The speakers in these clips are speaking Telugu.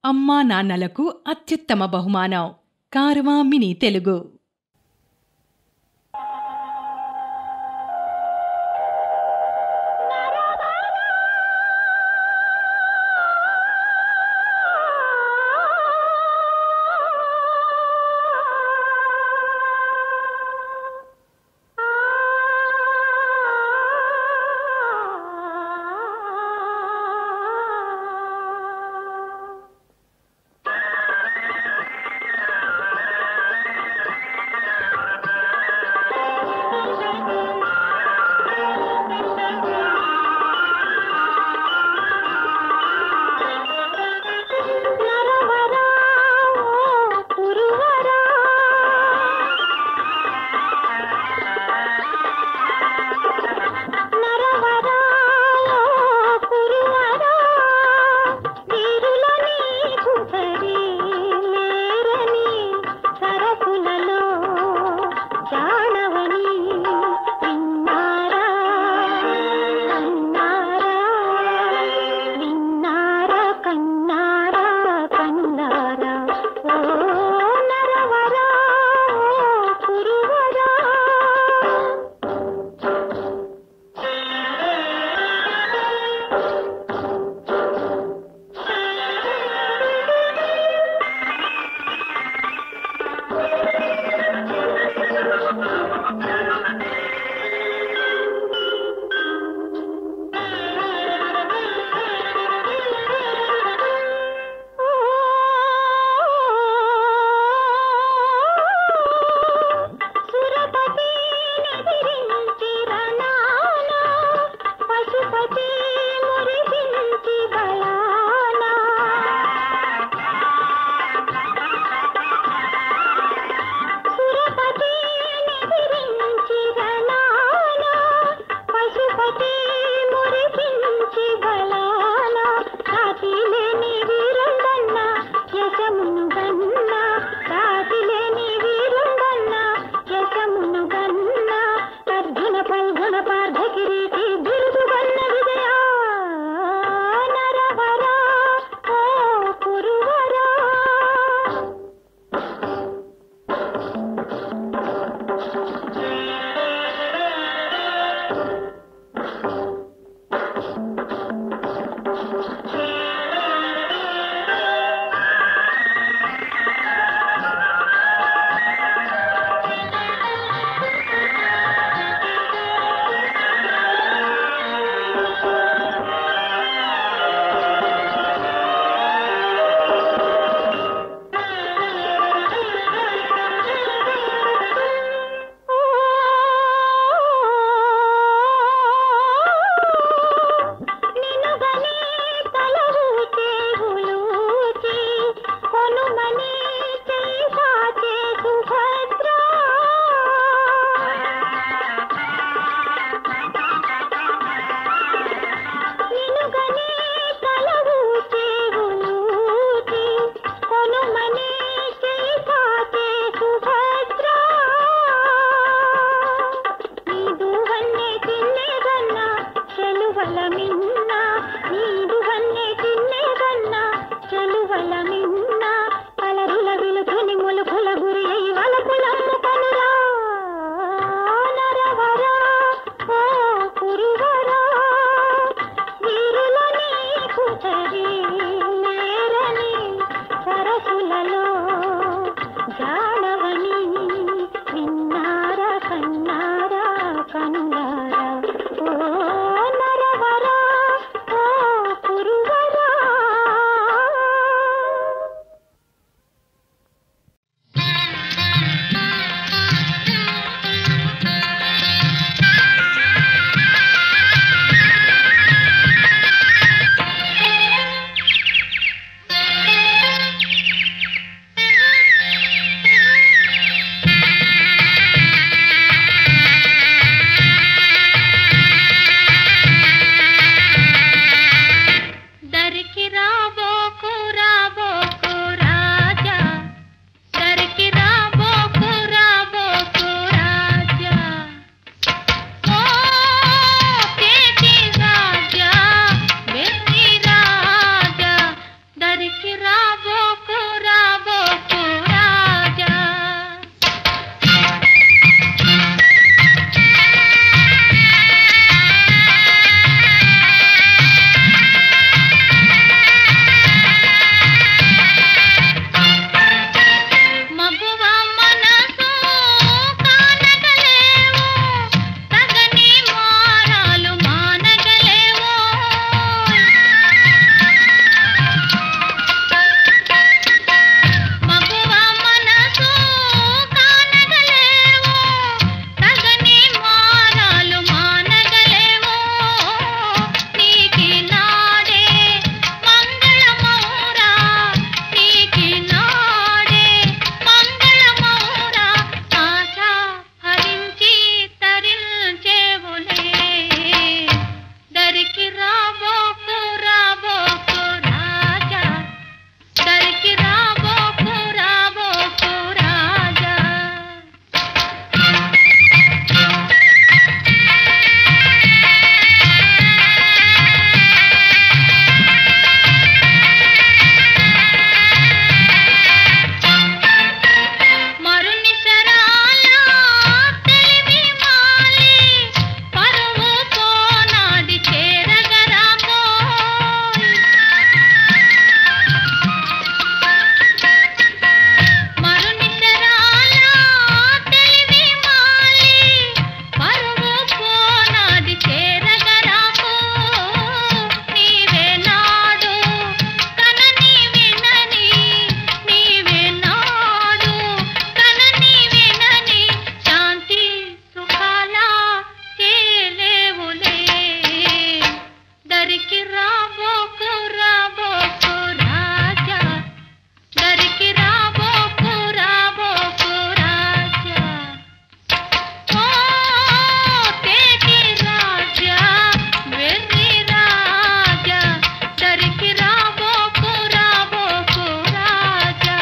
అమ్మా నాన్నలకు అత్యుత్తమ బహుమానం కారవా మినీ తెలుగు నరవరా ఓ పురువరా నరవరా ఓ పురువరా వీరుల నీకు సరి లేరని సరకులలో జానవని విన్నారా కన్నారా విన్నారా కన్నారా కన్నారా ఓ నరవరా ఓ పురువరా సురపతి నిదిరించి రణాన పశుపతి మురిసించి బలాన సురపతి నిదిరించి రణాన పశుపతి మురిసించి బలాన రాతిలేని వీరుందన్న యశమును గన్న రాతిలేని వీరుందన్న యశమును గన్న అర్జున పల్గుణ పార్థ కిరీటి బిరుదు గన్న విజయ నరవరా ఓ పురువరా నినుగని తలహూచే గులూచి కొనుమని చేసాచే సుభద్ర నినుగని తలహూచే గులూచి కొనుమని చేసాచే సుభద్ర నీదు వన్నే తిన్నేదన్న చెలువల మిన్న నీదు వన్నే తిన్నేదన్న చెలువల మిన్న పలరుల విలుతుని ములుకుల గురి అయి వలపులమ్ము కనురా నరవరా ఓ పురువరా వీరుల నీకు సరి లేరని సరసులలో జానవని విన్నారా కన్నారా కన్నారా ఓ నరవరా ఓ పురువరా రాబోకు రాబోకు రాజా మగువ మనసు కానగలేవు తగని మారాలు మానగలేవు మగువ మనసు కానగలేవు తగని మారాలు మానగలేవు నీకి నాడే మంగళమౌరా నీకి నాడే మంగళమౌరా ఆశ హరించి తరించేవులే దరికి రాబోకు రాబోకు రాజా దరికి రాబోకు రాబోకు రాజా మరునిసరాల తెలివి మాలి పరువు పోనాది చేరగరామోయ్ మరునిసరాల తెలివి మాలి పరువు పోనాది చేరగరామో నీవే నాడు కనని వినని నీవే నాడు కనని వినని శాంతి సుఖాల తేలేవులే దరికి రాబోకు రాబోకు రాజా దరికి రాబోకు రాబోకు రాజా ఓ తేటి రాజా వెర్రి రాజా దరికి రాబోకు రాబోకు రాజా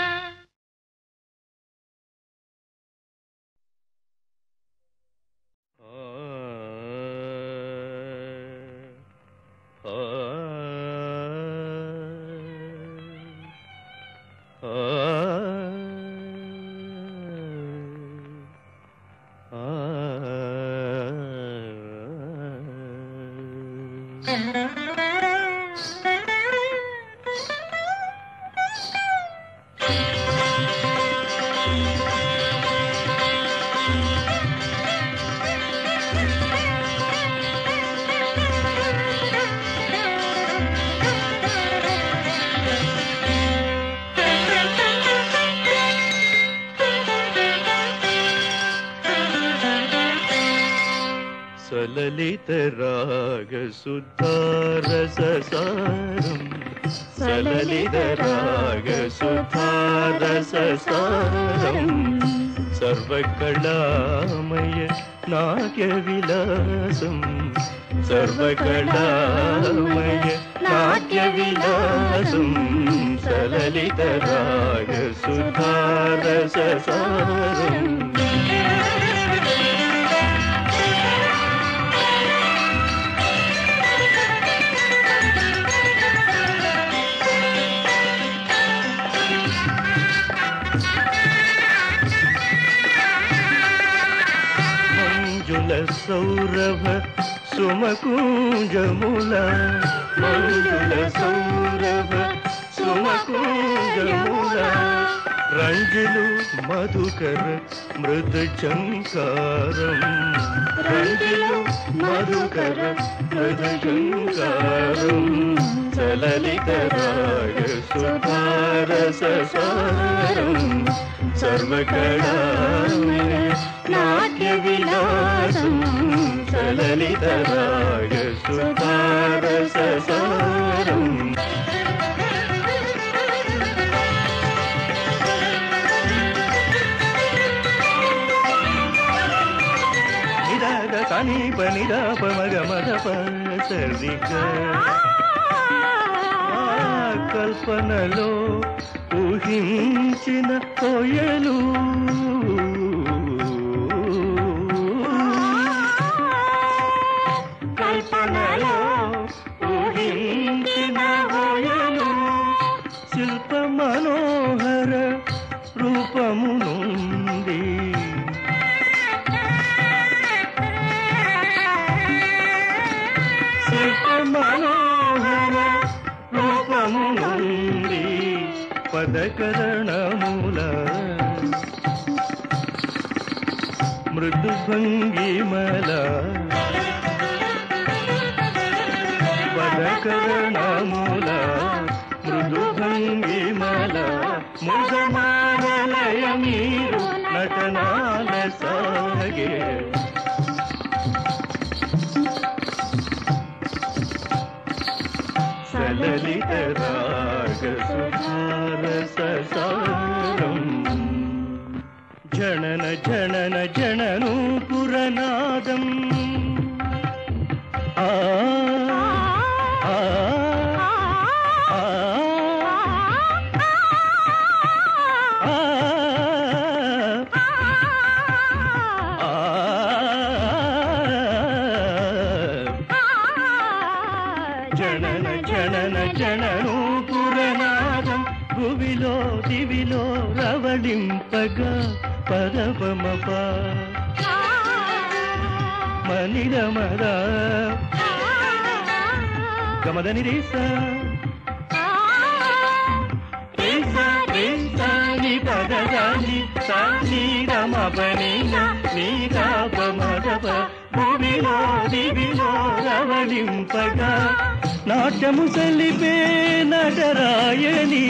సలలిత రాగ సుధారసారం సలలిత రాగ సుధారసారం సర్వకళామయ నాట్య విలాసం సర్వకళామయ నాట్య విలాసం సలలిత రాగ సుధారసారం మంజుల సౌరభ సుమకుంజముల మంజుల సౌరభ సుమకుంజముల రంజులు మధుకర మృదు చంకారం రంజులు మధుకర మృదు చంకారం చలలిత రాగ సుధారస సారం సర్వకళామయ నాట్య విలాసం చలలిత రాగ సుధారస సారం నిరాగ సమీప నిరాప మగ మద సరిగ ఆ కల్పనలో ఊహించిన కోయలు కల్పనలో ఊహించిన కోయలు శిల్ప మనోహర రూపము నుండి శిల్ప మనోహర రూపము నుండి పదకరణముల మృదు భంగిమల పదకరణముల మృదు భంగిమల ముదమాలయ మీరు నటనాల సాగే సలలిత రాగ సుధారస సారం జనన జనన జనను పురనాదం ఆ ఆ, ఆ, ఆ, ఆ. జనన జనన జనను పురనాదం భువిలో దివిలో రవళింపగా పరపమప మనిరమర గమదని రేస రేస రేస ని పదదాని సాని రమపని నీ కాపమదప భూమిలో దివిలో రవళింపగా నాట్యము సలిపే నటరాయని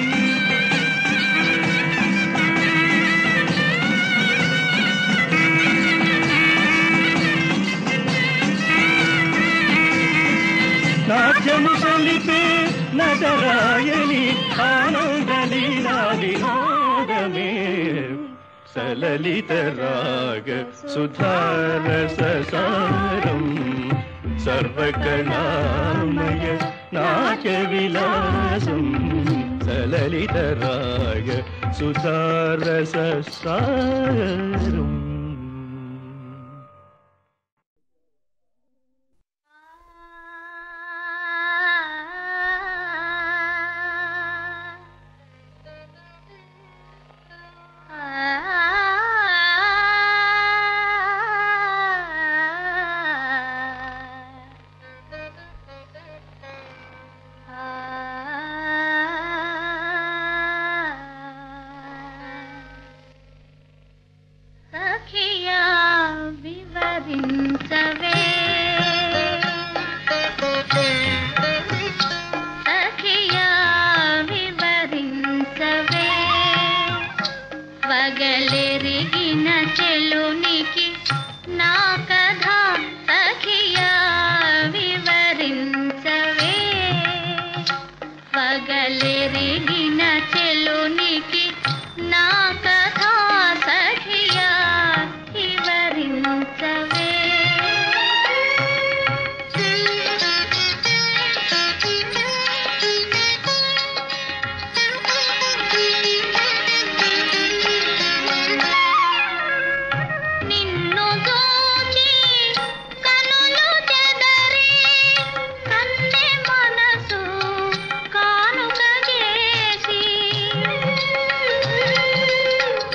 నాట్యము సలిపే నటరాయని ఆనందలీలా వినోదమే సలలిత రాగ సుధారస సారం సర్వకళామయ నాట్య విలాసం సలలిత రాగ సుధారస సారం సఖియా వివరించవే సఖియా వివరించవే వగలెరిగిన చెలునికి నా కథ సఖియా వివరించవే పగలెరిగిన చెలునికి నా కథ సఖియా వివరించవే నిన్ను దోచి కనులు చెదరి కన్నె మనసు కానుక చేసి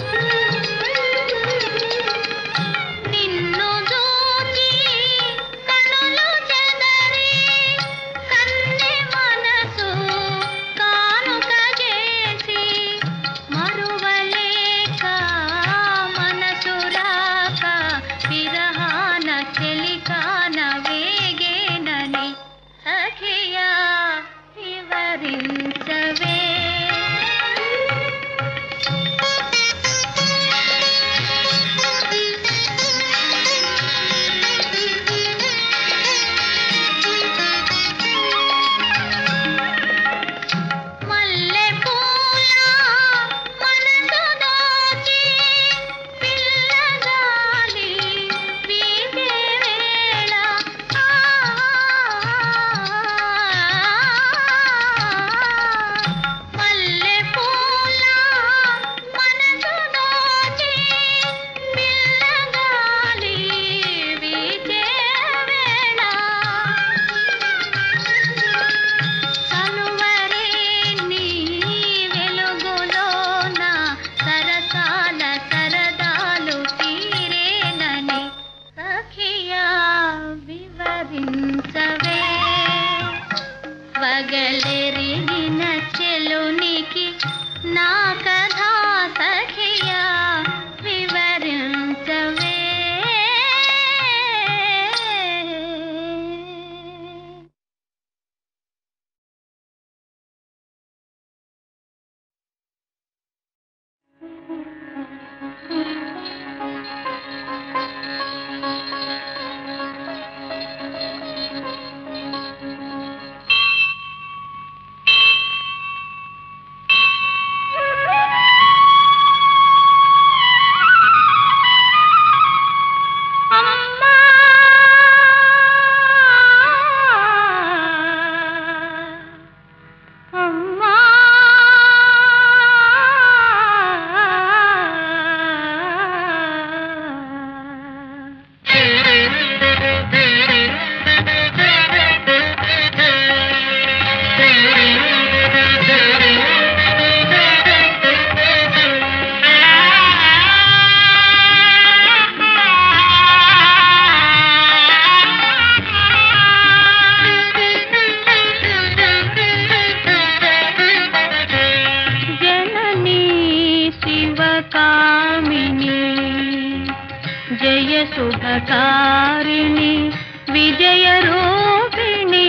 శుభకారిణి విజయ రూపిణి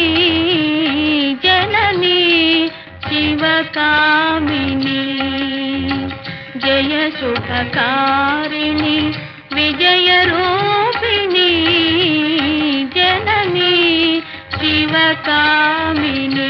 జనని శివకామిని జయ శుభకారిణి విజయ రూపిణి జనని శివకామిని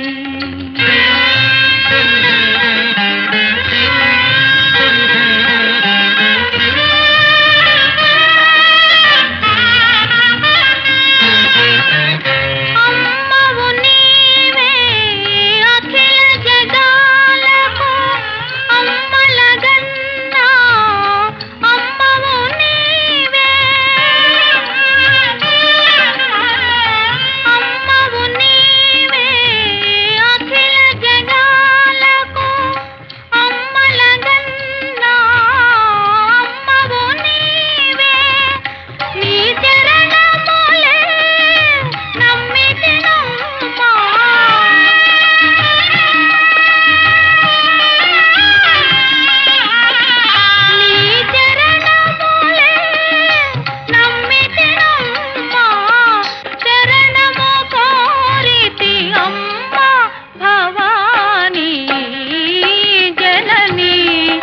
అమ్మవు నీవే అఖిల జగాలకు అమ్మలగన్నా అమ్మవు నీవే అమ్మవు నీవే అఖిల జగాలకు అమ్మలగన్నా అమ్మవు నీవే నీ చరణములే నమ్మితినమ్మా నీ చరణములే నమ్మితినమ్మా శరణము కోరితి అమ్మా భవానీ జనని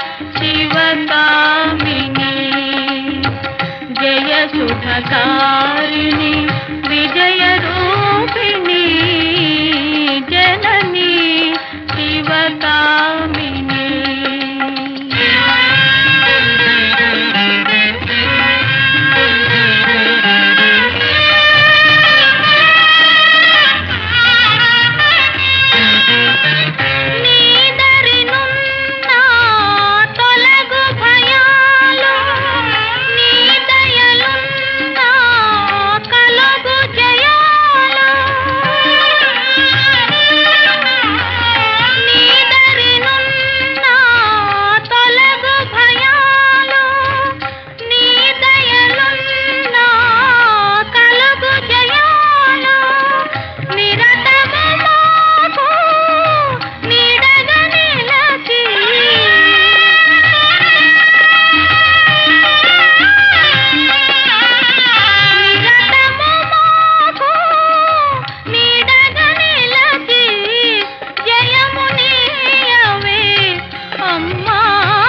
శివకామిని జయ శుభకారిణి విజయ రూపిణి జనని శివకామిని నీదరినున్న తొలగు భయాలు నీ దయలున్న కలుగు జయాలు నీదరినున్న తొలగు భయాలు నీ దయలున్న కలుగు జయాలు నిరతము మాకు నీడగా నిలచి నిరతము మాకు నీడగా నిలచి జయము నీయవే అమ్మా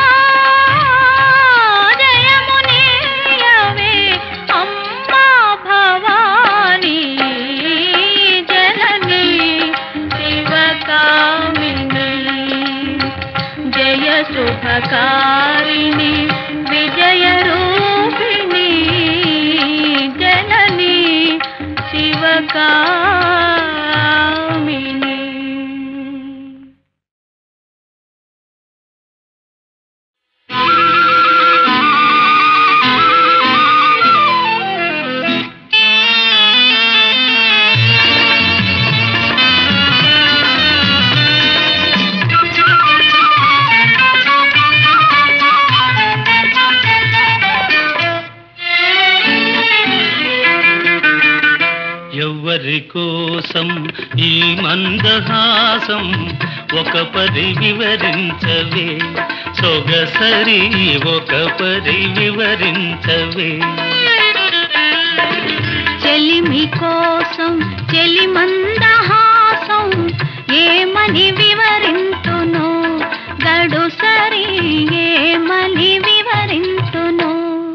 జయము నీయవే అమ్మా భవానీ జనని శివకామిని జయ శుభకారిణి విజయ రూపిణి జనని శివకామిని ఎవ్వరి కోసం ఈ మందహాసం ఒక పరి వివరించవే సొగసరి ఒక పరి వివరించవే చెలిమి కోసం చెలి మందహాసం ఏమని వివరింతును గడు సరి ఏమని వివరింతును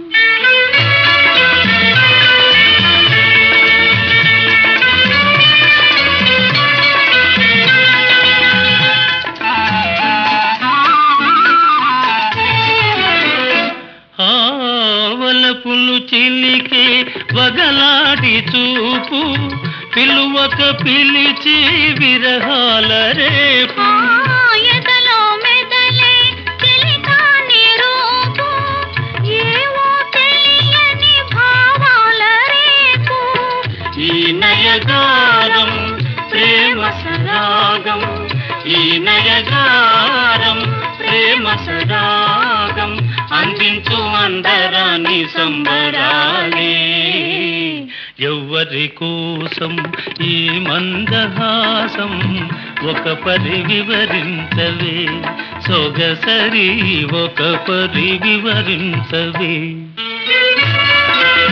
ఆవలపులు చిలికే వగలాడి చూపు పిలువక పిలిచి విరహాల రేపు ఆ ఎదలో మెదలే చెలికాని రూపు ఏవో తెలియని భావాల రేపు ఈ నయగారం ప్రేమ సరాగం ఈ నయగారం ప్రేమ సరాగం అందించు అందరాని సంబరాలే ఎవ్వరి కోసం ఈ మందహాసం ఒక పరి వివరించవే సొగసరి ఒక పరి వివరించవే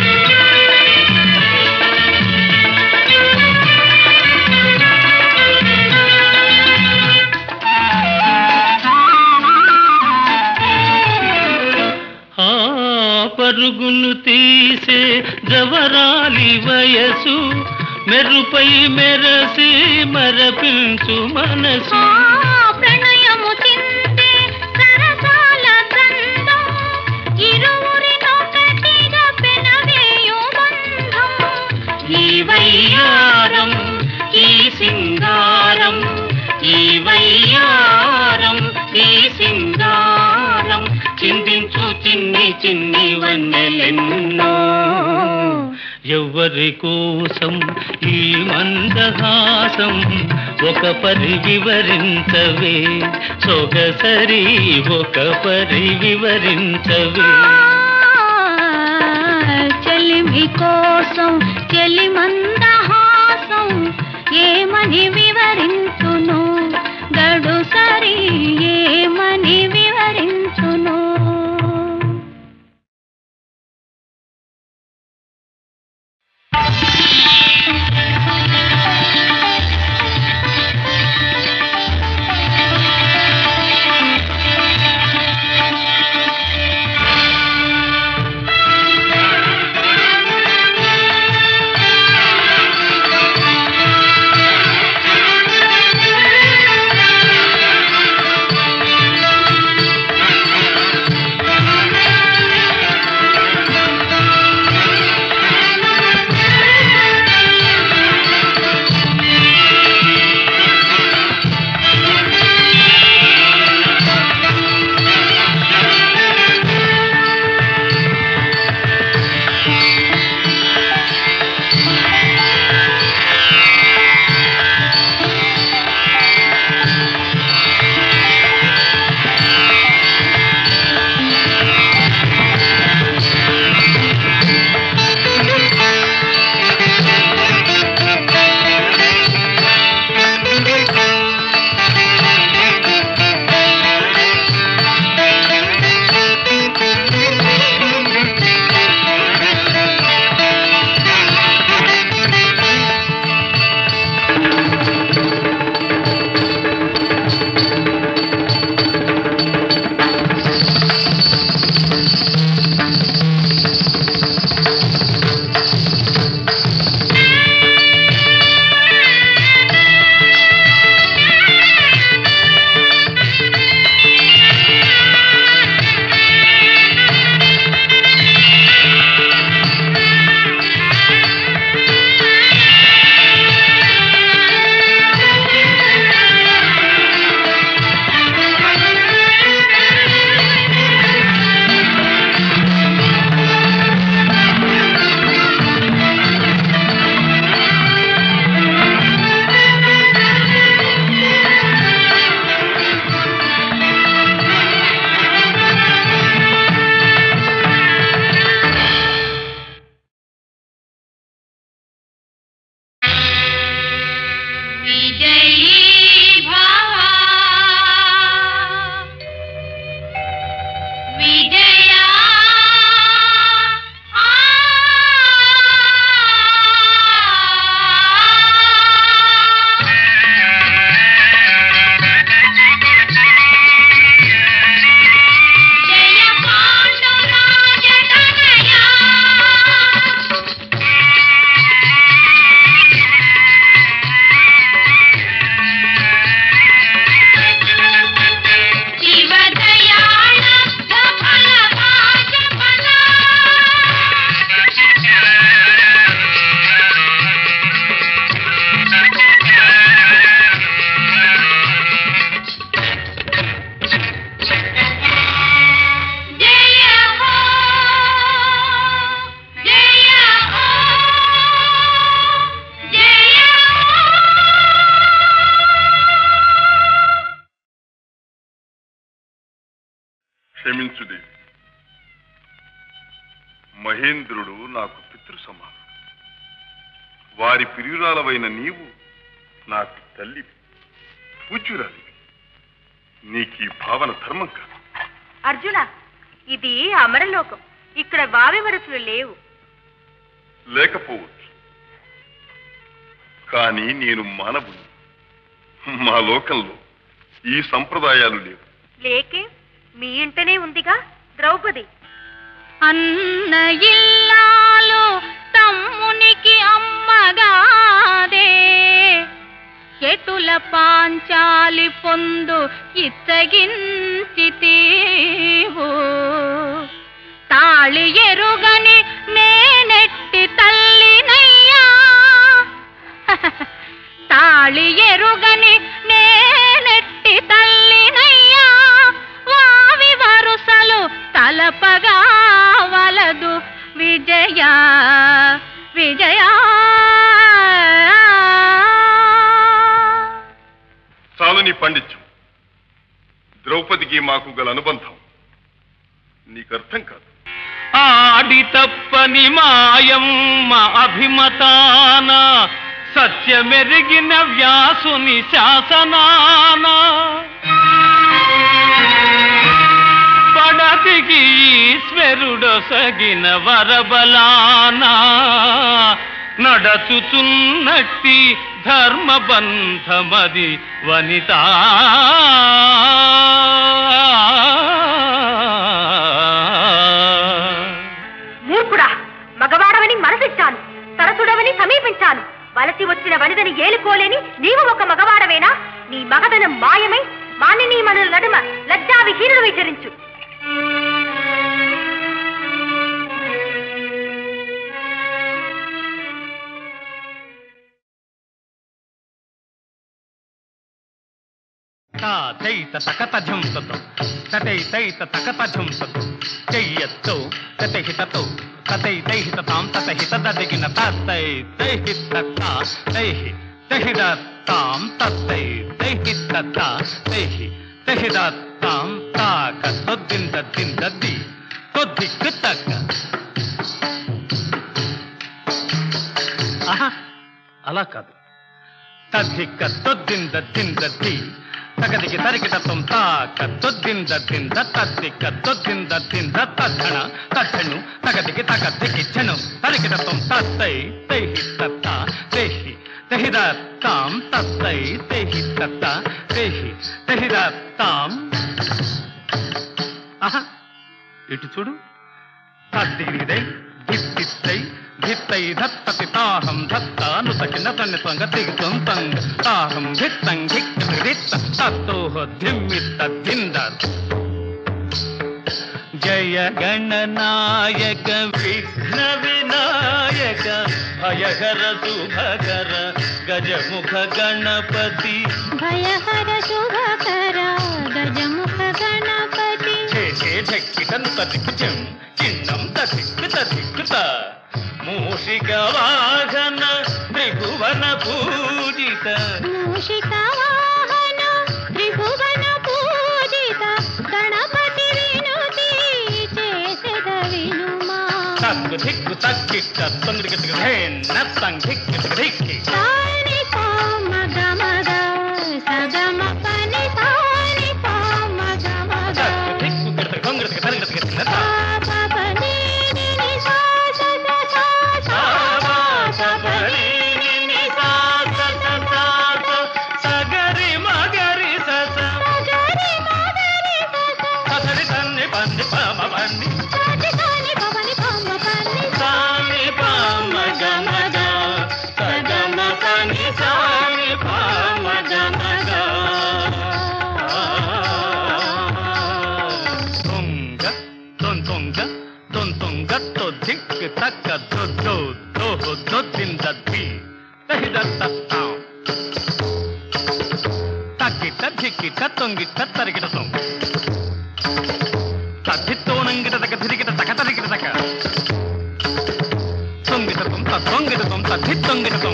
పరుగును తీసే జవరాలి వయసు మెరుపై మెరసి మరపించు మనసు ప్రణయము చిందే సరసాల గంధం ఇరువురినొకటిగా పెనవేయు బంధం ఈ వయ్యారం ఈ సింగారం ఈ వయ్యారం ఈ సింగారం చిందించు చిన్ని చిన్ని వన్నెలెన్నో ఎవ్వరి కోసం ఈ మందహాసం ఒక పరి వివరించవే సొగసరి ఒక పరి వివరించవే చెలిమి కోసం చెలి మందహాసం ఏమని వివరించును గడు సరి ఏమని వివరించును విజయీ భవ విజయ జయ పాండురాజ తనయా శివదయాళ సఫల భాజపల జయ హో జయ హో జయ క్షమించు దేవి మహేంద్రుడు నాకు పితృ సమానం వారి ప్రియురాలవైన నీవు నాకు తల్లి పూజ్యురాలివి నీకీ భావన ధర్మం కాదు అర్జున ఇది అమరలోకం ఇక్కడ వావి వరసలు లేవు లేకపోవచ్చు కానీ నేను మానవుని మా లోకంలో ఈ సంప్రదాయాలు లేవు లేకే మీ ఇంటనే ఉందిగా ద్రౌపది అన్న ఇల్లాలు తమ్మునికి అమ్మగాదే ఎటుల పాంచాలి పొందు ఇచ్చగించితీవు తాళి ఎరుగని నేనెట్టి తల్లినయ్యా తాళి ఎరుగని నేనెట్టి తల్లినయ్యా వావి వరుసలు తలపగా వలదు విజయ విజయ చాలు నీ పండిత్యం ద్రౌపదికి మాకు గల అనుబంధం నీకు అర్థం కాదు ఆడి తప్పని మాయమ్మ అభిమతాన సత్యమెరిగిన వ్యాసుని శాసనాన పడతికి ఈశ్వరుడొసగిన వరబలాన నడచుచున్నట్టి ధర్మబంధమది వనితా మూర్ఖుడా మగవాడవని మనసిచ్చాను సరసుడవని సమీపించాను వలసి వచ్చిన వనిదని ఏలుకోలేని నీవు ఒక మగవాడవేనా నీ మగదనం మాయమై మానిని మనుల నడుమ లజ్జా విహీనుడు విచరించు తైత తకత ఝంసతో తతై తైత తకత ఝంసతో చెయ్యత్తో తతహితతో తతై తైహిత తాం తతహిత దదిగిన తత్తై తైహిత తైహి తహిద తాం తత్తై తైహిత తైహి తహిద తాం తాక తొద్దింద దిందది తొద్దిక్కు తక్క ఆహా అలా కాదు తద్దిక్క తొద్దింద దిందది తగదికి తరికిటత్వం తాక తొద్దింద దింద తద్దిక్క తొద్దింద దింద తద్ధణ తద్ధను తగదికి తగ దిక్కిచ్చను తరికిటత్వం తత్తై తైహి తత్త తేహి తహిద తాం తత్తై తేహి తత్త తేహి తహిద తాం ఆహా ఇటు చూడు తద్దిగిరిదై దిత్తిత్తై ధిత్తై ధత్తతి తాహం ధత్తాను తకిన తన్ని తంగ దిగ్తం తంగ తాహం ధిత్తం ధిక్క ధిత్త తత్తోహ ధిమ్మిత్త ధిందర్ జయ గణనాయక విఘ్న వినాయక భయహర శుభకర గజముఖ గణపతి భయహర శుభకర గజముఖ గణపతి చేసే ఢక్కిటం తదిక్కుచం చిన్నం తదిక్కు తదిక్కుత మూషిక వాహన త్రిభువన పూజిత మూషిక వాహన త్రిభువన పూజిత గణపతి వినుతి చేసెద వినుమా తగ్గు దిక్కు తగ్గిక్క తొందరకి ధేన్న తంగిక్కి ధిక్కి సాని పామ గమగ సగమ పని సాని పామ గమగ తగ్గు దిక్కు గిడత కొంగడత తరగడత గిడత పాప ని ని ని సా స స సా సా సా పని ని ని సా స స సా సా సగరి మగరి సస గరి మగరి స స ససరి తన్ని పంది పామ పంది సాటి సాని పవని పామ పని సాని పామ గమగ సగమ పని సాని పామ గమగ తొంగ తొన్ తొంగ తొన్ తొంగ తో దిక్ తక్క దో దో దోహో దొద్దింద ధి తహిద తత్తాం తగ్గిట ధిక్కిట తొంగిట తరిగిట తొంగ తద్దిత్తోనంగిట తగ ధిరిగిట తక తరిగిట తక తొంగిట తొం తొంగిట తొం తద్దిత్తొంగిట తొం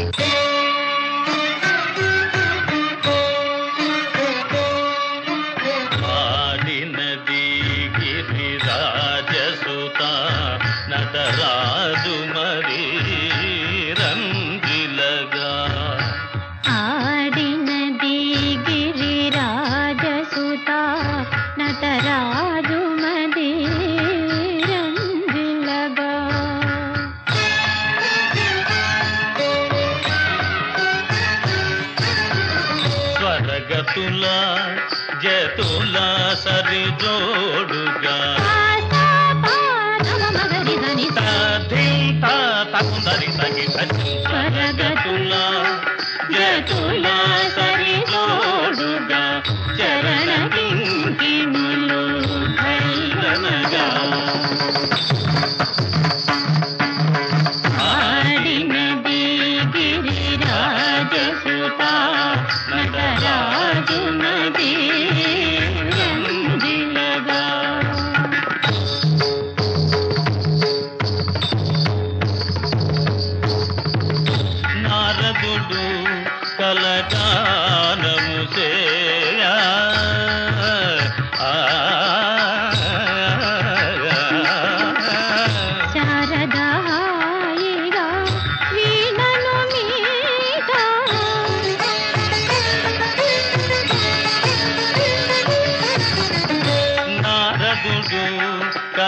ఆడినది గిరిరాజసుత నటరాజు మరి రంగిలగా ఆడినది గిరిరాజసుత నటరాజు మది రంజిలగా స్వరగతుల జతుల సరి జోడుగా ఆసా పాదమ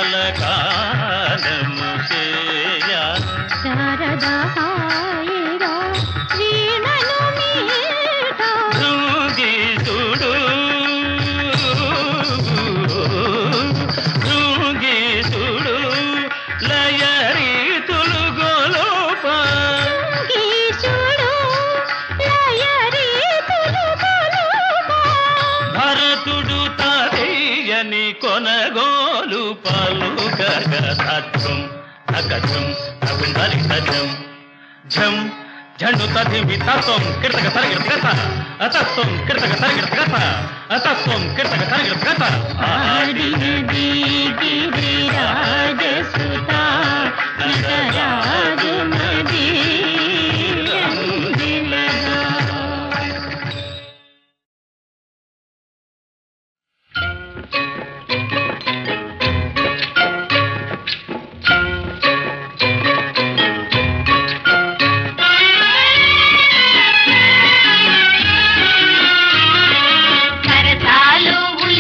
కలకాలము చేయ శారదా హాయిగా వీణను మీట భృంగీసుడు భృంగీసుడు లయరీతులు గొలోప ఈశుడు లయరీతులు కొలుపా. భరతుడు తదేయని కొనగోలు పలుకగం అగజం అగుందలి సజం ఝం ఝండు తదివి తత్వం కృతక సరిగిర కథ అతత్వం కృతక సరిగిర కథ అతత్వం కృతక సరిగిర కథ ఆడినది గిరిరాజసుత నటరాజుమది రంజిలగా. సరసాలు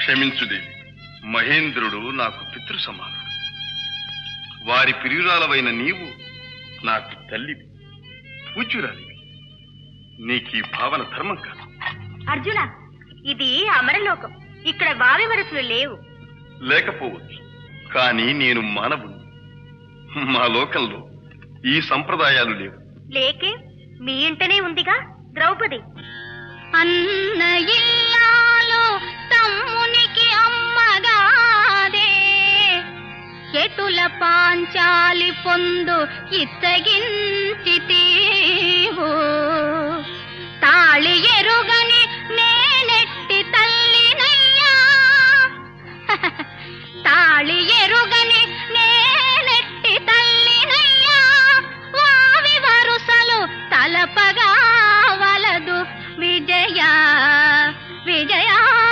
క్షమించుదేవి మహేంద్రుడు నాకు పితృ సమానుడు వారి ప్రియురాలవైన నీవు నాకు తల్లివి పూజ్యురాలివి నీకీ భావన ధర్మం కాదు అర్జున ఇది అమరలోకం ఇక్కడ వావి వరసలు లేవు లేకపోవచ్చు కానీ నేను మానవుని మా లోకంలో ఈ సంప్రదాయాలు లేవు లేకే మీ ఇంటనే ఉందిగా ద్రౌపది అన్న ఇల్లాలో తమ్మునికి అమ్మగాదే ఎటుల పాంచాలి పొందు ఇత్తగించితీవు తాళి ఎరుగని నేనెట్టి తల్లినయ్యా తాళి ఎరుగని నేనెట్టి తల్లినయ్యా వావి వరుసలు తలపగా వలదు విజయ విజయ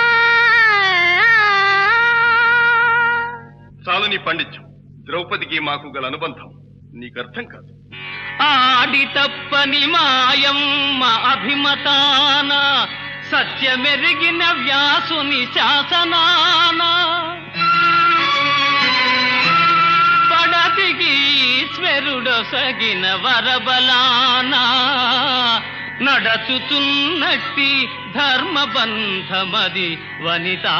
చాలు నీ పండిత్యం ద్రౌపదికి మాకు గల అనుబంధం నీకు అర్థం కాదు ఆడి తప్పని మాయమ్మ అభిమతాన సత్యమెరిగిన వ్యాసుని శాసనాన పడతికి ఈశ్వరుడొసగిన వరబలాన నడచుతున్నట్టి ధర్మబంధమది వనితా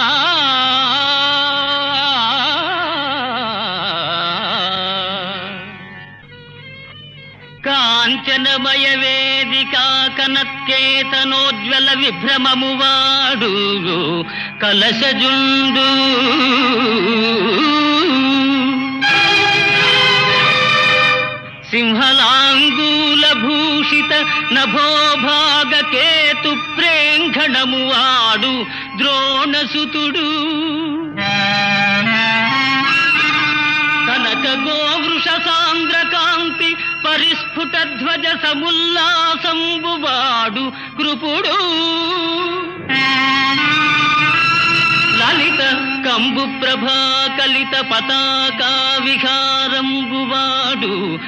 కాంచనమయ వేదిక కనత్యేతనోజ్వల విభ్రమము వాడు కలశజుండు సింహలాంగూల భూషిత నభోభాగ కేతు ప్రేంఘణము వాడు ద్రోణసుతుడు కనక గోవృష సాంద్ర కాంతి పరిస్ఫుట ధ్వజ సముల్లాసంబువాడు కృపుడు లలిత కంబు ప్రభా కలిత పతాకా విహారంబువాడు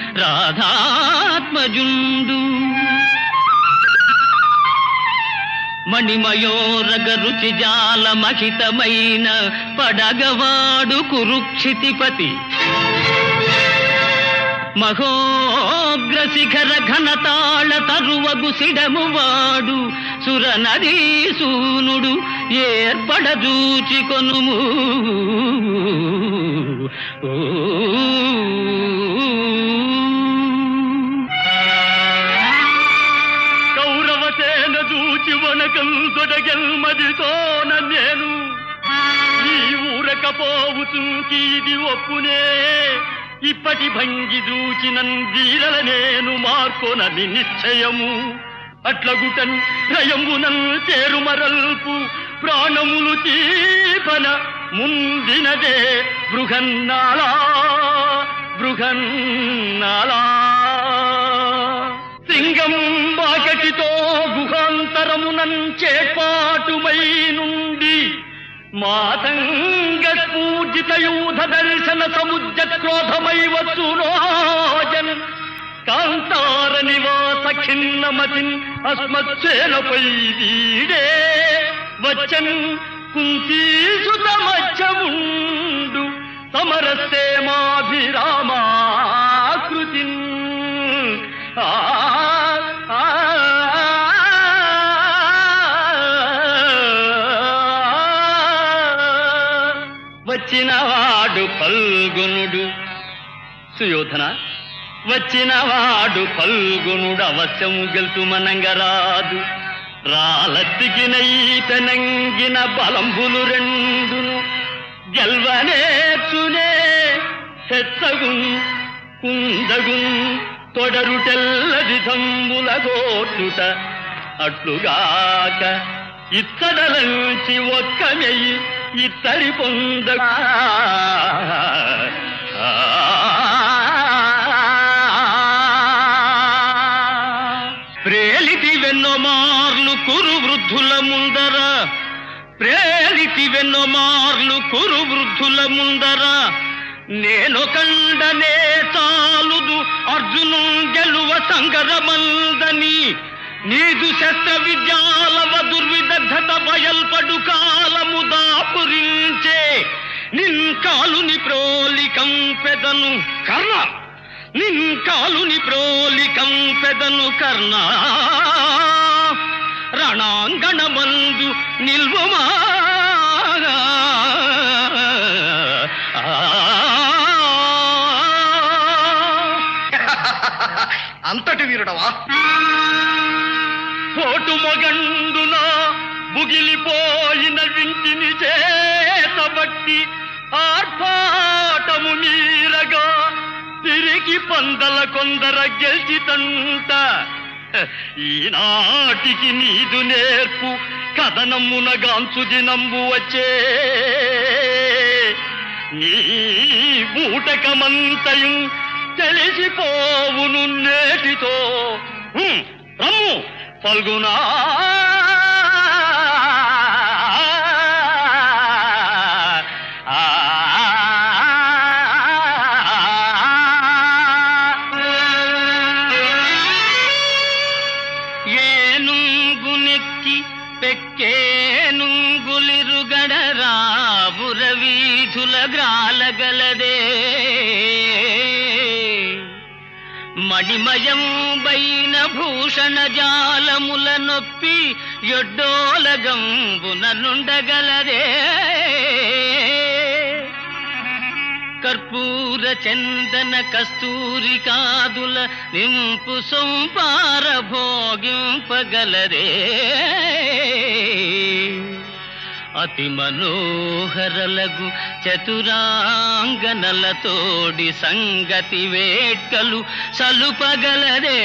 రాధాత్మజుండు మణిమయోరగ రుచి జాల మహితమైన పడగవాడు కురుక్షితిపతి మహోగ్ర శిఖర ఘనతాళ తరువగు సిడమువాడు సుర నదీ సూనుడు ఏర్పడదూచి కొనుము ఓ కౌరవసేన చూచి వనకం తొడగెల్మదితోన నేను ఈ ఊరకపోవచ్చు ఇది ఒప్పునే ఇప్పటి భంగి దూచినన్ వీరల నేను మార్కొనని నిశ్చయము అట్లగుటన్ రయమునన్ చేరుమరల్పు ప్రాణములు చీపన ముందినదే బృహన్నాళా బృహన్నాళా సింగం బాకటితో గుహాంతరమునన్ చేపాటుమై నుండి మాతంగ పూజిత యూధ దర్శన సముద్ర క్రోధమై వచ్చునోజన్ కాంతార నివాస ఖిన్నమతిన్ అస్మత్సేనపై వీడే వచ్చన్ కుంతీసుత మచ్చముండు సమరస్తే మాభిరామాకృతిన్ ఆ ఆ, వచ్చినవాడు ఫల్గునుడు సుయోధన వచ్చినవాడు ఫల్గునుడు అవశ్యము గెలుతు మనంగరాదు రాలత్తికినై పెనంగిన బలంబులు రెండును గెల్వనేర్చునే హెచ్చగున్ కుందగున్ తొడరుటెల్లది తంబుల గోచుట అట్లుగాక ఇత్తడలంచి ఒక్క మెయ్యి ఇత్తడి పొందగా ప్రేలితి వెన్నోమార్లు కురు వృద్ధుల ముందర ప్రేలితి వెన్నోమార్లు కురు వృద్ధుల ముందర నేను కండనే చాలుదు అర్జును గెలువ సంగరమందని నీదు శస్త్ర విద్యాలవ దుర్విదగ్ధత బయల్పడు కాలము దాపు నిన్ కాలుని ప్రోలికం పెదను కర్ణ నిన్ కాలుని ప్రోలికం పెదను కర్ణ రణాంగణమందు నిల్వమా అంతటి వీరుడవా కోటు మొగండున బుగిలిపోయిన వింటిని చేతబట్టి ఆర్భాటము మీరగా తిరిగి పందల కొందర గెలిచితంట ఈనాటికి నీదు నేర్పు కథనమ్మున గాంచు దినంబు వచ్చే నీ బూటకమంతయం తెలిసిపోవును నేటితో హ్మ్, రమ్ము ఫల్గునా ఏనుంగునెక్కి పెక్కేనుంగులిరుగడరా బురవీధుల గ్రాలగలదే మణిమయం బైన భూషణ జాలముల నొప్పి ఎడ్డోలగంబున నుండగలదే కర్పూర చందన కస్తూరి కాదుల నింపు సొంపార భోగింపగలరే అతి మనోహరలగు చతురాంగనలతోడి సంగతి వేట్కలు సలుపగలదే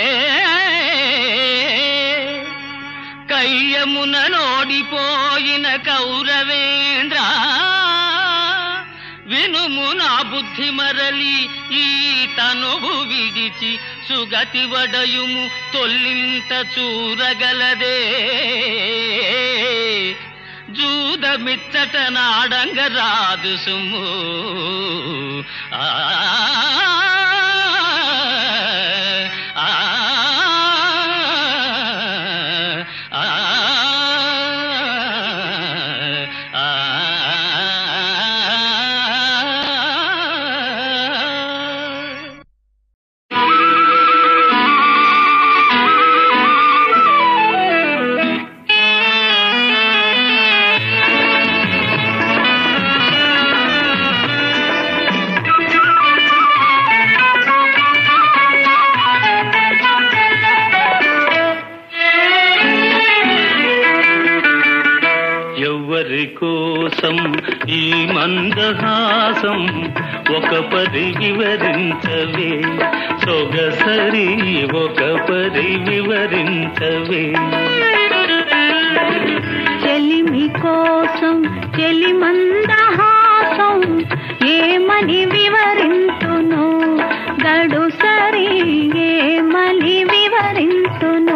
కయ్యమున నోడిపోయిన కౌరవేంద్ర వినుము నా బుద్ధి మరలి ఈ తనువు విడిచి సుగతి వడయుము తొల్లింత చూరగలదే జూదమిచ్చట నాడంగ రాదు సుము ఆ ఆ, ఆ, ఆ, ఆ. ఎవ్వరి కోసం ఈ మందహాసం ఒక పరి వివరించవే సొగసరి ఒక పరి వివరించవే చెలిమి కోసం చెలిమందహాసం ఏమని వివరింతును గడు సరి ఏమని వివరింతును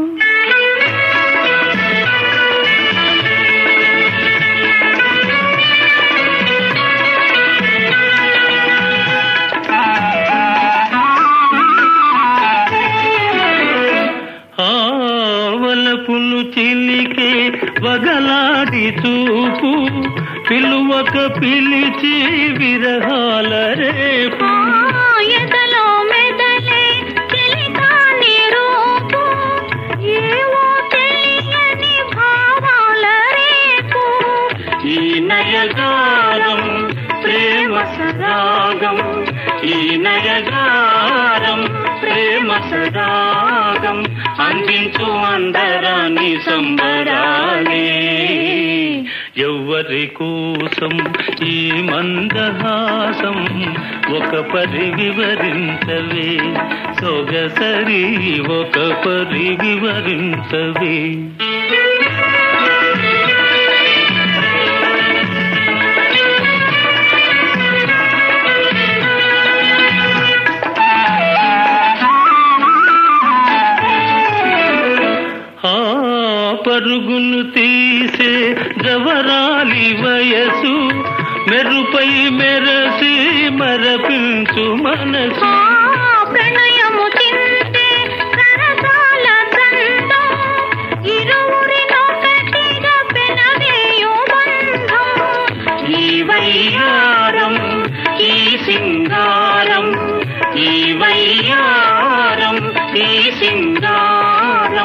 ఆవలపులు చిలికే వగలాడి చూపు పిలువక పిలిచి విరహాల రేపు ఆ ఎదలో మెదలే చెలికాని రూపు ఏవో తెలియని భావాల రేపు ఈ నయగారం ప్రేమ సరాగం ఈ నయగారం ప్రేమ సరాగం అందించు అందరాని సంబరాలే ఎవ్వరి కోసం ఈ మందహాసం ఒక పరి వివరించవే సొగసరి ఒక పరి వివరించవే ఆ పరుగును తీసే జవరాలి వయసు మెరుపై మెరసి మరపించు మనసు ఆ ప్రణయము చింతే సరసాల గంధం ఇరువురినొకటిగా పెనవేయు బంధం ఈ వయ్యారి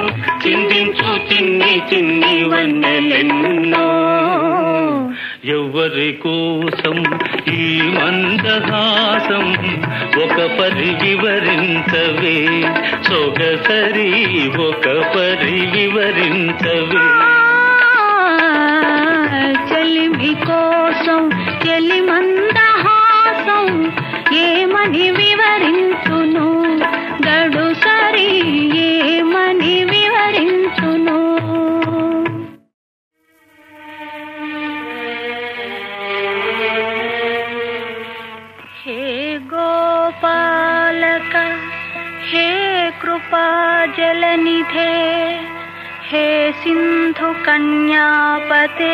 చిందించు చిన్ని చిన్ని వన్నెలెన్నో ఎవరి కోసం ఈ మందహాసం ఒక పరి వివరించవే సొగసరి ఒక పరి వివరించవే చెలిమి కోసం చెలి మందహాసం ఏమని వివరించును గడు సరి ఏమని వివరించును హే గోపాలక హే కృపా జలనిధే हे सिन्धु कन्यापते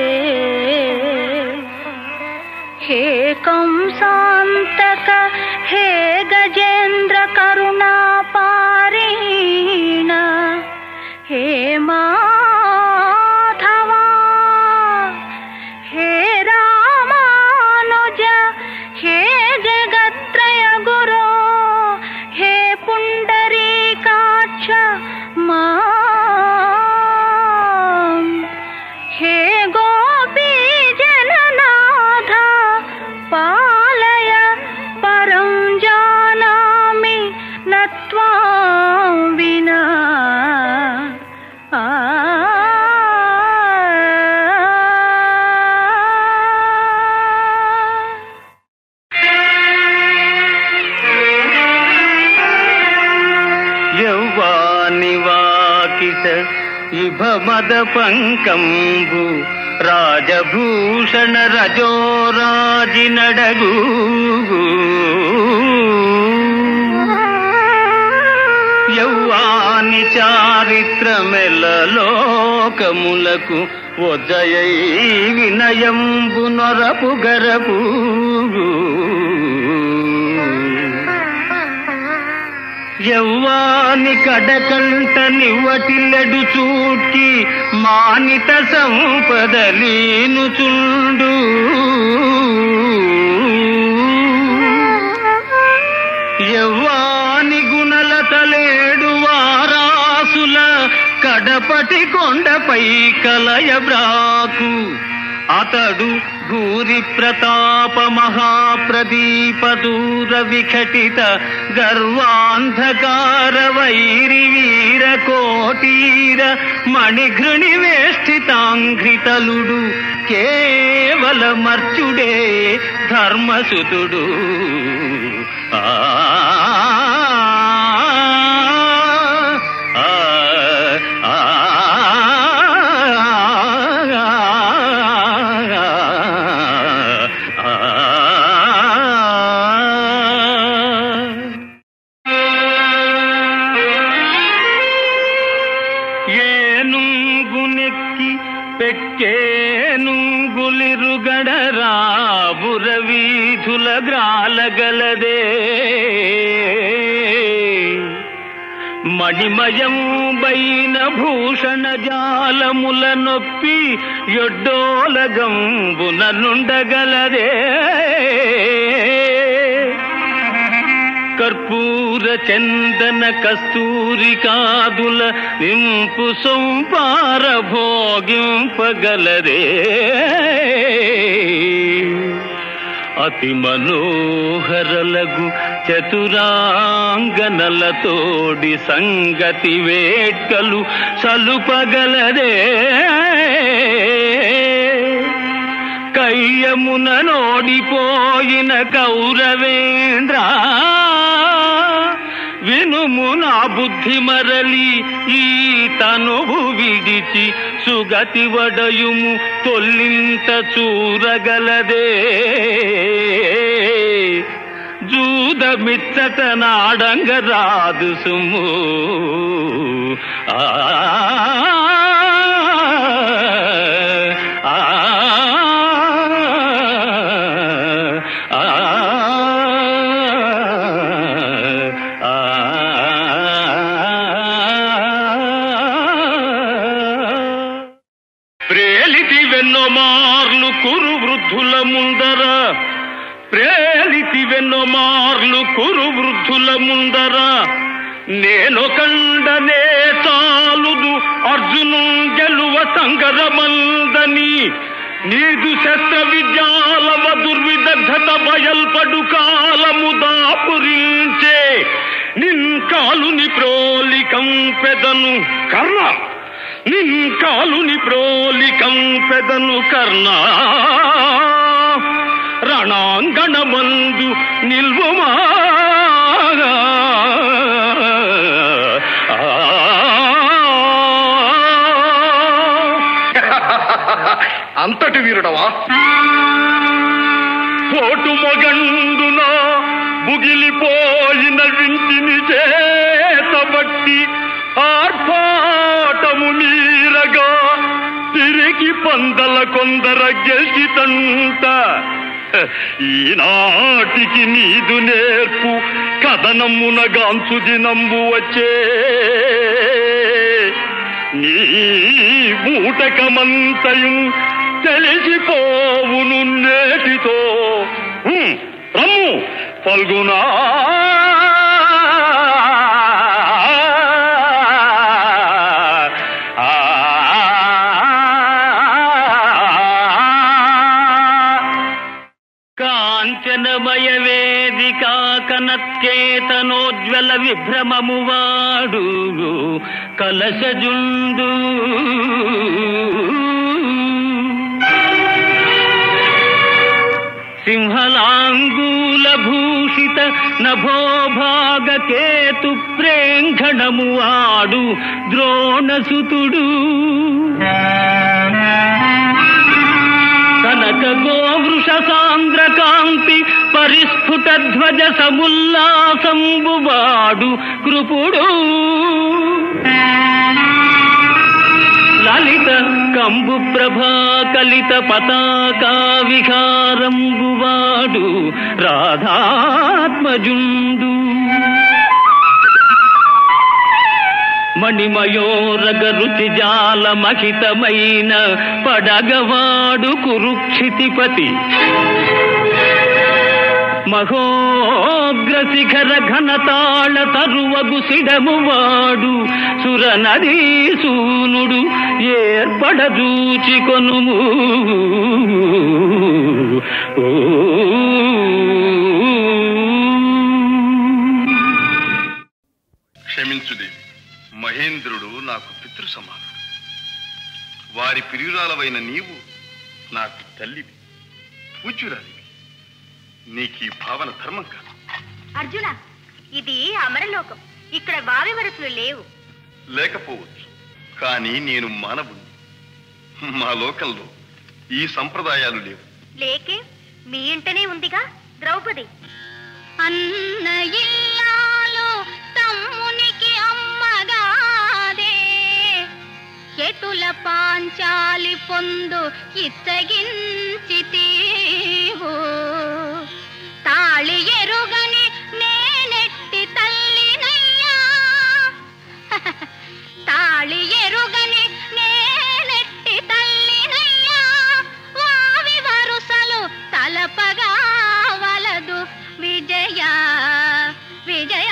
हे कंसान्तक हे गजेन्द्र करुणापारीण हे माधवा हे रामानुज हे जगत्त्रय गुरो हे पुण्डरीकाक्ष माम् हे गोपी जननाथ पालय परं जानामि न त्वां विना आ యౌవానివాకిట ఇభ మద పంకంబు రాజభూషణ రజోరాజి నడగు యౌవాని చారిత్రమెలలోకములకు ఒజయై వినయంబు నొరపు గరపు యవ్వాని కడకంట నివ్వటిల్లెడు చూడ్కి మానిత సంపదలీను చుండు యవ్వాని గుణల తలేడు వారాసుల కడపటి కొండపై కలయ బ్రాకు అతడు భూరి ప్రతాప మహాప్రదీప దూర విఘటిత గర్వాంధకార వైరి వీర కోటీర మణిఘృణి వేష్టితాంఘ్రితలుడు కేవల మర్చుడే ధర్మసుతుడు ఆ ఆ, ఆ, ఏనుంగునెక్కి పెక్కేనుంగులిరుగడరా బురవీధుల గ్రాలగలదే మణిమయం బైన భూషణ జాలముల నొప్పి ఎడ్డోలగంబున నుండగలదే కర్పూర చందన కస్తూరి కాదుల నింపు సొంపార భోగింపగలదే అతి మనోహరలగు చతురాంగనలతోడి సంగతి వేట్కలు సలుపగలదే కయ్యమున నోడిపోయిన కౌరవేంద్ర వినుము నా బుద్ధి మరలి ఈ తనువు విడిచి సుగతి వడయుము తొల్లింత చూరగలదే జూదమిచ్చట నాడంగ రాదు సుము ఆ ఆ ప్రేలితి వెన్నో మార్లు కురు వృద్ధుల ముందర ప్రేలితి వెన్నో మార్లు కురు వృద్ధుల ముందర నేను కండనే చాలుదు అర్జును గెలువ సంగరమందని నీదు శస్త్ర విద్యాలవ దుర్విదగ్ధత బయల్పడు కాలము దాపురించే నిన్ కాలుని ప్రోలికం పెదను కర్ణ నిన్ కాలుని ప్రోలికం పెదను కర్ణ రణాంగణమందు నిల్వుమా అంతటి వీరుడవా పోటు మొగండున బుగిలిపోయిన వింటిని చేతబట్టి ఆర్భాటము మీరగా తిరిగి పందల కొందర గెలిచితంట ఈనాటికి నీదు నేర్పు కథనమున గాంచు దినంబు వచ్చే నీ మూటకమంతయు తెలిసిపోవును నేటితో హ్మ్, రమ్ము పల్గునా కాంచనమయ వేదికా కనత్కేతనోజ్వల విభ్రమము వాడు కలశజుండు సింహలాంగూల భూషిత నభోభాగ కేతు ప్రేంఘణము ఆడు ద్రోణసుతుడు కనక గోవృష సాంద్ర కాంతి పరిస్ఫుట ధ్వజ సముల్లాసంబువాడు కృపుడు లలిత కంబు ప్రభా కలిత పతాకా విహారంబువాడు రాధాత్మజుండు మణిమయోరగ రుచి జాల మహితమైన పడగవాడు కురుక్షితిపతి మహోగ్ర శిఖర ఘనతాళ తరువగు సిడమువాడు సురనదీ సూనుడు ఏర్పడదూచి కొనుము ఓ క్షమించుదేవి మహేంద్రుడు నాకు పితృ సమానుడు వారి ప్రియురాలవైన నీవు నాకు తల్లివి పూజ్యురాలివి నీకు ఈ భావన ధర్మం కాదు అర్జున ఇది అమరలోకం ఇక్కడ వావి వరసలు లేవు లేకపోవచ్చు కానీ నేను మానవుని మా లోకంలో ఈ సంప్రదాయాలు లేవు లేకే మీ ఇంటనే ఉందిగా ద్రౌపది అన్న ఇల్లాలు తమ్మునికి అమ్మగాదే ఎటుల పాంచాలి పొందు ఇత్తగించితీవు తాళి ఎరుగని నేనెట్టి తల్లినయ్యా తాళి ఎరుగని నేనెట్టి తల్లినయ్యా వావి వరుసలు తలపగా వలదు విజయ విజయ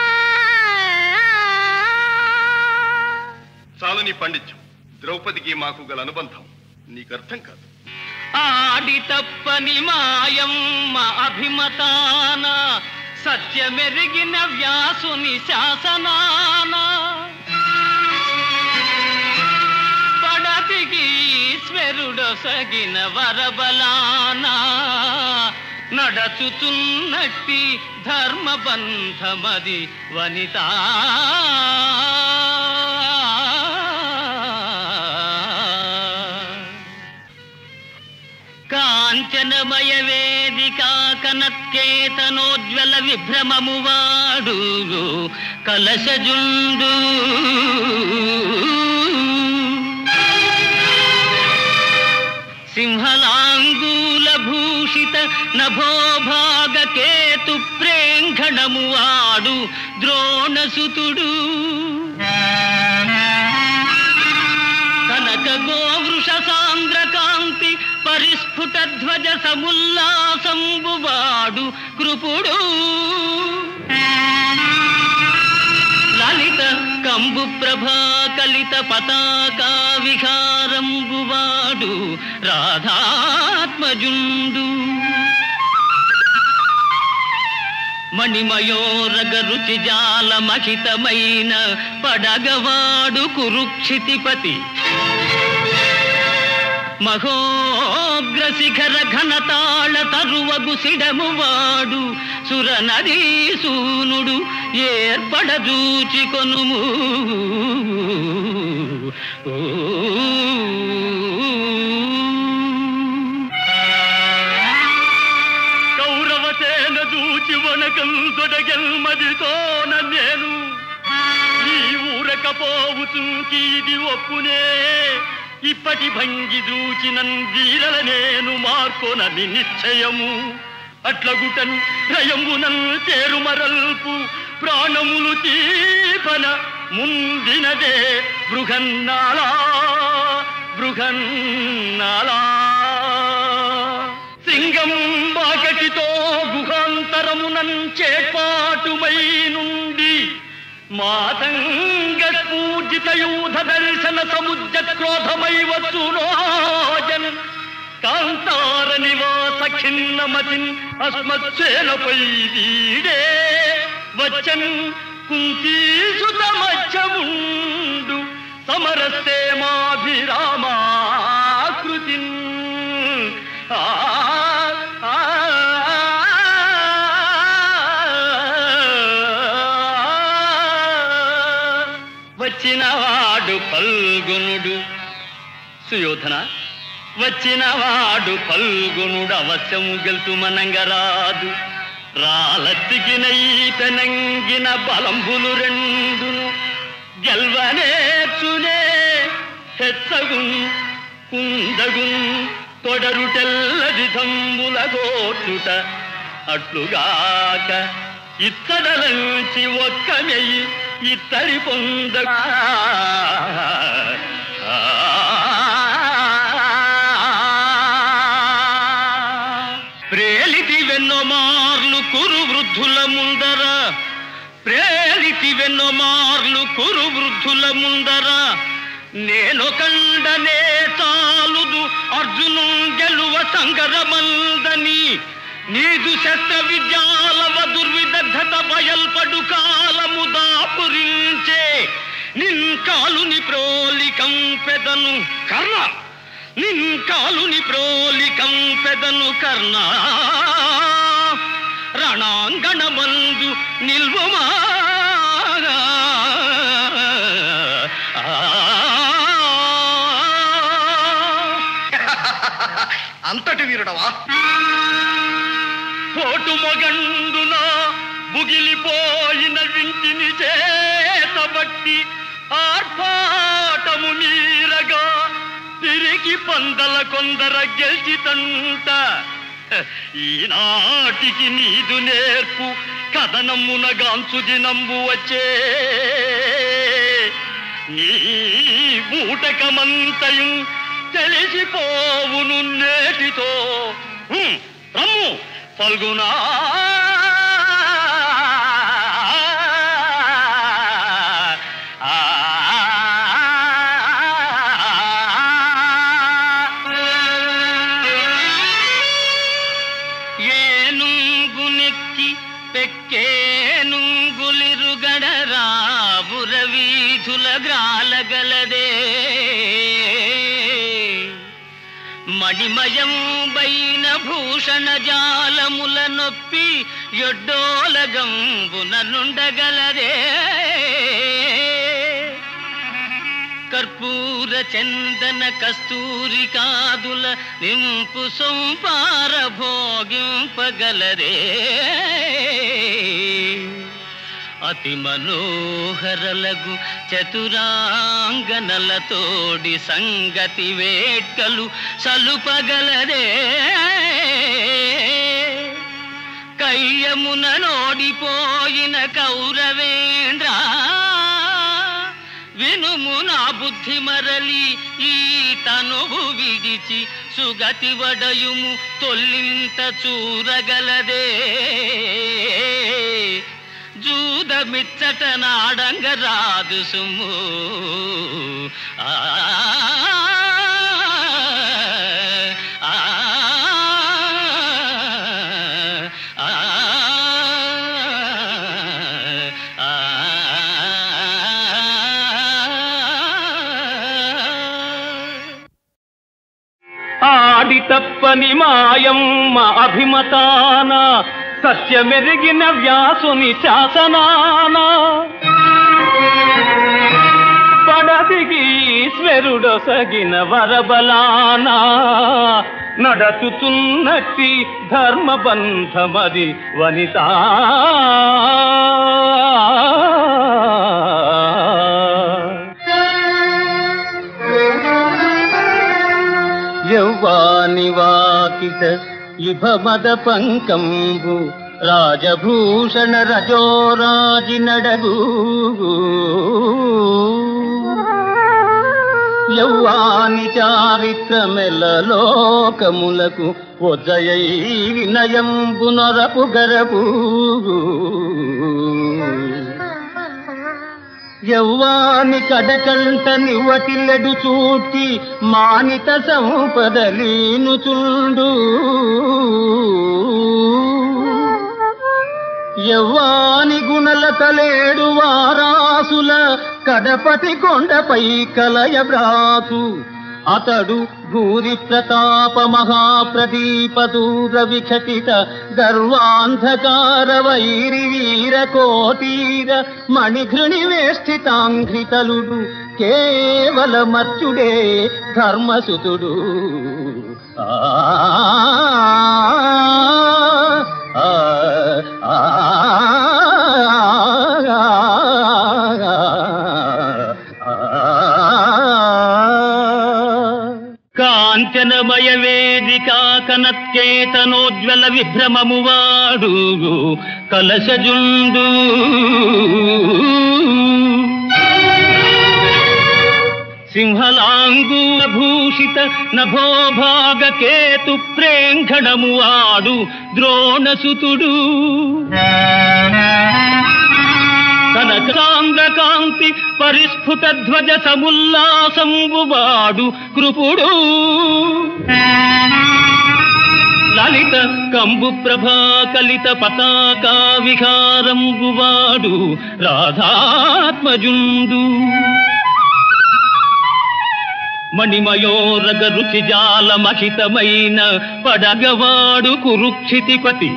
చాలు నీ పాండిత్యం ద్రౌపదికి మాకు గల అనుబంధం నీకు అర్థం కాదు ఆడి తప్పని మాయమ్మ అభిమతాన సత్యమెరిగిన వ్యాసుని శాసనాన పడతికి ఈశ్వరుడొసగిన వరబలాన నడచుతున్నట్టి ధర్మబంధమది వనితా కాంచనమయ వేదికా కనత్కేతనోజ్వల విభ్రమము వాడు కలశజుండు సింహలాంగూల భూషిత నభోభాగ కేతు ప్రేంఘణము వాడు ద్రోణసుతుడు కనక గోవృష సాంద్ర కాంతి పరిస్ఫుట ధ్వజ సముల్లాసంబువాడు కృపుడు అంబు ప్రభా కలిత పతాకా విహారంబువాడు రాధాత్మజుండు మణిమయోరగ రుచి జాల మహితమైన పడగవాడు కురుక్షితిపతి మహోగ్రశిఖర ఘనతాళ తరువగు సిడమువాడు సురనదీ సూనుడు ఏర్పడజూచి కొనుము కౌరవసేన చూచి వనకం తొడగెల్మదితోన నేను ఈ ఊరకపోవచ్చు ఇది ఒప్పునే ఇప్పటి భంగి దూచినన్ వీరల నేను మార్కొనని నిశ్చయము అట్లగుటన్ రయమునన్ చేరుమరల్పు ప్రాణములు తీపన ముందినదే బృహన్నాళా బృహన్నాళా సింగం బాకటితో గుహాంతరమునం చేపాటుమై నుండి మాతంగ పూజిత యూధ దర్శన సముద్ర క్రోధమై వచ్చునోజన్ కాంతార నివాస ఖిన్నమతిన్ అస్మత్సేనపై వీడే వచ్చన్ కుంతీసుత మధ్యముండు సమరసేమాభిరామాకృతిన్ ఆ ఆ, వచ్చినవాడు పల్గునుడు సుయోధన వచ్చినవాడు పల్గునుడు అవశ్యము గెలుతు మనంగరాదు రాలత్తికినై పెనంగిన బలంబులు రెండును గెల్వనేర్చునే హెచ్చగున్ కుందగున్ తొడరుటెల్లది తంబుల గోచుట అట్లుగాక ఇత్తడలంచి ఒక్క మెయ్యి ఇత్తడి పొంద ప్రేలితి వెన్నో మార్లు కురు వృద్ధుల ముందర ప్రేలితి వెన్నో మార్లు కురు వృద్ధుల ముందర నేను కండనే చాలుదు అర్జును గెలువ సంగరమందని నీదు శస్త్ర విద్యాలవ దుర్విదగ్ధత బయల్పడు కాలము దాపురించే నిన్ కాలుని ప్రోలికం పెదను కర్ణ నిన్ కాలుని ప్రోలికం పెదను కర్ణ రణాంగణమందు నిల్వమా అంతటి వీరుడవా కోటు మొగండున బుగిలిపోయిన వింటిని చేతబట్టి ఆర్భాటము మీరగా తిరిగి పందల కొందర గెలిచితంట ఈనాటికి నీదు నేర్పు కథనమున గాంచు దినంబు వచ్చే నీ బూటకమంతయు తెలిసిపోవును నేటితో హ్మ్, రమ్ము ఫల్గునా ఏనుంగునెక్కి పెక్కేనుంగులిరుగడ రాబుర వీధుల గ్రాలగలదే మణిమయం బైన భూషణ జాలముల నొప్పి ఎడ్డోలగంబున నుండగలదే కర్పూర చందన కస్తూరి కాదుల నింపు సొంపార భోగింపగలరే అతి మనోహరలగు చతురాంగనలతోడి సంగతి వేట్కలు సలుపగలదే కయ్యమున నోడిపోయిన కౌరవేంద్ర వినుము నా బుద్ధి మరలి ఈ తనువు విడిచి సుగతి వడయుము తొల్లింత చూరగలదే జూదమిచ్చట నాడంగ రాదు సుమ్ము ఆ ఆ, ఆ, ఆడి తప్పని మాయమ్మ అభిమతాన సత్యమెరిగిన వ్యాసుని శాసనాన పడదిగి ఈశ్వరుడొసగిన వరబలాన నడచుతున్నట్టి ధర్మబంధమది వనితా యౌవాని వాకిట ఇభమద పంకంబు రాజభూషణ రజోరాజి నడగు యౌవాని చారిత్రమెల్ల లోకములకు ఒజయై వినయంబు నొరపు గరపు యౌవాని కడకంట నివ్వటిల్లడు చూచి మానిత సంపదలీను చుండు యవ్వాని గుణల కలేడు వారాసుల కడపటి కొండపై కలయ బ్రాసు అతడు భూరి ప్రతాప మహాప్రదీప దూర విఘటిత గర్వాంధకార వైరి వీర కోటీర మణిఘృణి వేష్టితాంఘ్రితలుడు కేవల మర్చుడే ధర్మసుతుడు ఆ ఆ, ఆ, కాంచనమయ వేదిక కనత్కేతనోజ్వల విభ్రమము వాడు కలశజుండు సింహలాంగు భూషిత నభోభాగ కేతు ప్రేంఘణము వాడు ద్రోణసుతుడు కనకాంగకాంతి పరిస్ఫుట ధ్వజ సముల్లాసంబు వాడు కృపుడు లలిత కంబు ప్రభా కలిత పతాకా విహారంబు వాడు రాధాత్మజుండు మణిమయోరగ రుచి జాల మహితమైన పడగవాడు కురుక్షితిపతి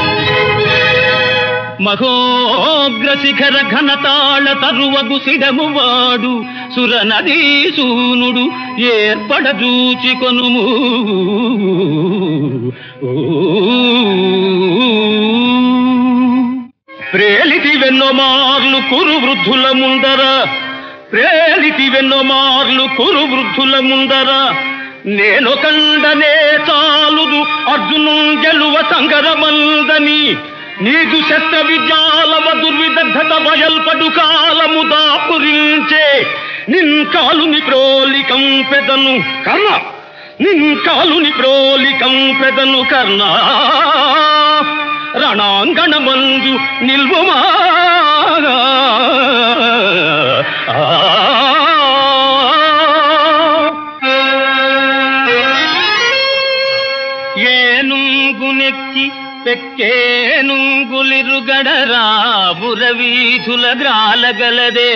మహోగ్ర శిఖర ఘనతాళ తరువగు సిడము వాడు సురనదీసూనుడు ఏర్పడజూచి కొనుము ప్రేలితి వెన్నోమార్లు కురు వృద్ధుల ముందర ప్రేలితి వెన్నోమార్లు కురు వృద్ధుల ముందర నేను కండనే చాలుదు అర్జును గెలువ సంగరమందని నీదు శస్త్ర విద్యాలవ దుర్విదగ్ధత బయల్పడు కాలము దాపురించే నిన్ కాలుని ప్రోలికం పెదను కర్ణ నిన్ కాలుని ప్రోలికం పెదను కర్ణ రణాంగణమందు నిల్వుమా ఏనుంగునెక్కి పెక్కేనుంగులిరుగడరా బురవీధుల గ్రాలగలదే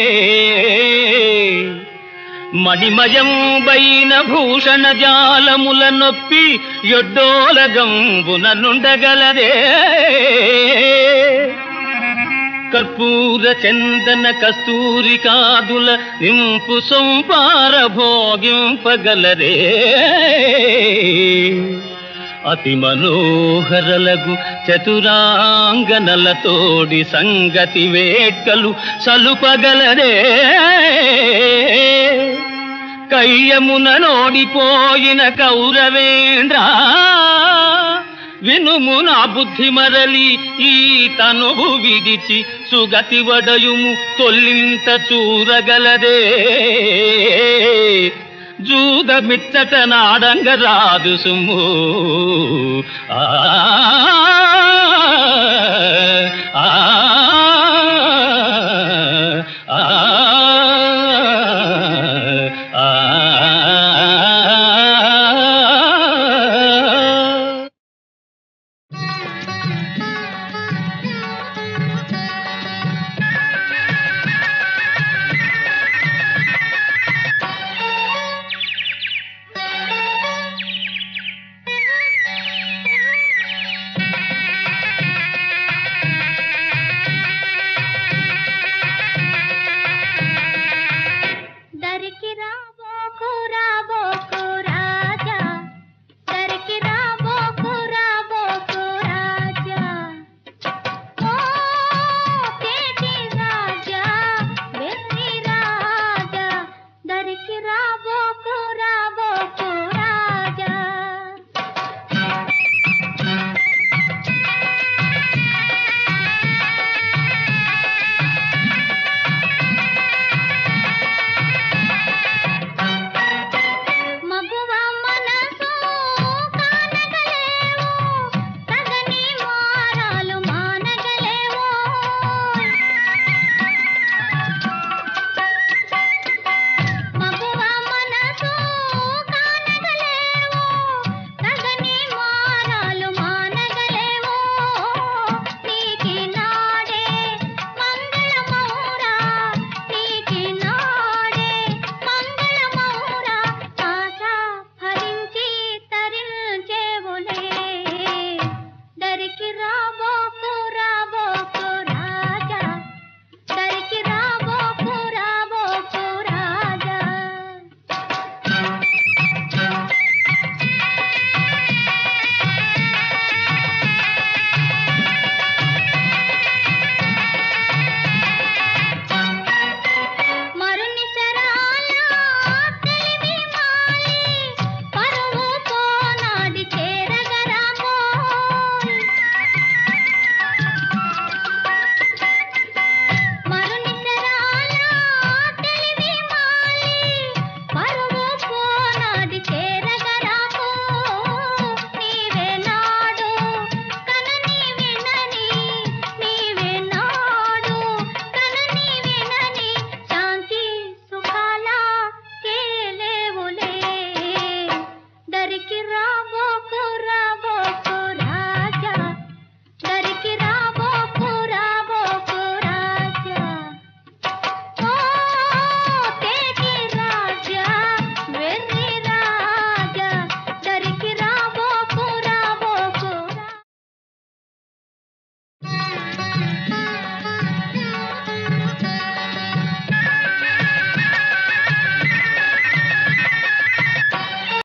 మణిమయం బైన భూషణ జాలముల నొప్పి ఎడ్డోలగంబున నుండగలదే కర్పూర చందన కస్తూరి కాదుల నింపు సొంపార భోగింపగలరే అతి మనోహరలగు చతురాంగనలతోడి సంగతి వేట్కలు సలుపగలరే కయ్యమున నోడిపోయిన కౌరవేంద్ర వినుము నా బుద్ధి మరలి ఈ తనువు విడిచి సుగతి వడయుము తొల్లింత చూరగలదే జూదమిచ్చట నాడంగ రాదు సుమ్ము ఆ ఆ ఇంటికి రాబో